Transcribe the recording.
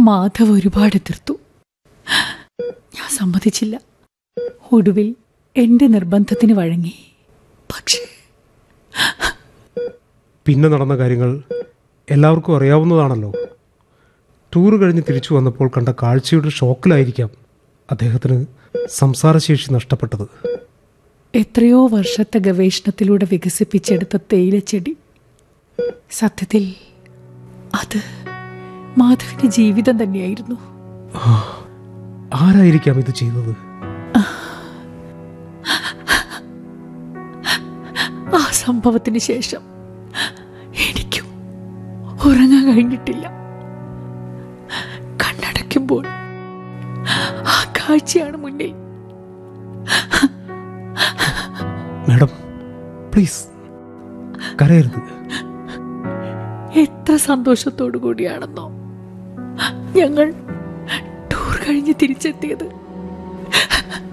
മാധവ് ഒരുപാട് എതിർത്തു ഞാൻ സമ്മതിച്ചില്ല ഒടുവിൽ എന്റെ നിർബന്ധത്തിന് വഴങ്ങി പക്ഷേ പിന്നെ നടന്ന കാര്യങ്ങൾ എല്ലാവർക്കും അറിയാവുന്നതാണല്ലോ ടൂർ കഴിഞ്ഞ് തിരിച്ചു വന്നപ്പോൾ കണ്ട കാഴ്ചയുടെ ഷോക്കിലായിരിക്കാം അദ്ദേഹത്തിന് സംസാരശേഷി നഷ്ടപ്പെട്ടത് എത്രയോ വർഷത്തെ ഗവേഷണത്തിലൂടെ വികസിപ്പിച്ചെടുത്ത തേയിലച്ചെടി സത്യത്തിൽ അത് മാധവിന്റെ ജീവിതം തന്നെയായിരുന്നു ആരായിരിക്കാം ഇത് ചെയ്തത് ആ സംഭവത്തിന് ശേഷം എനിക്കും ഉറങ്ങാൻ കഴിഞ്ഞിട്ടില്ല കണ്ണടയ്ക്കുമ്പോൾ ആ കാഴ്ചയാണ് മുന്നിൽ മാഡം പ്ലീസ് കരയരുത് എത്ര സന്തോഷത്തോടു കൂടിയാണെന്നോ ഞങ്ങൾ ടൂർ കഴിഞ്ഞ് തിരിച്ചെത്തിയത്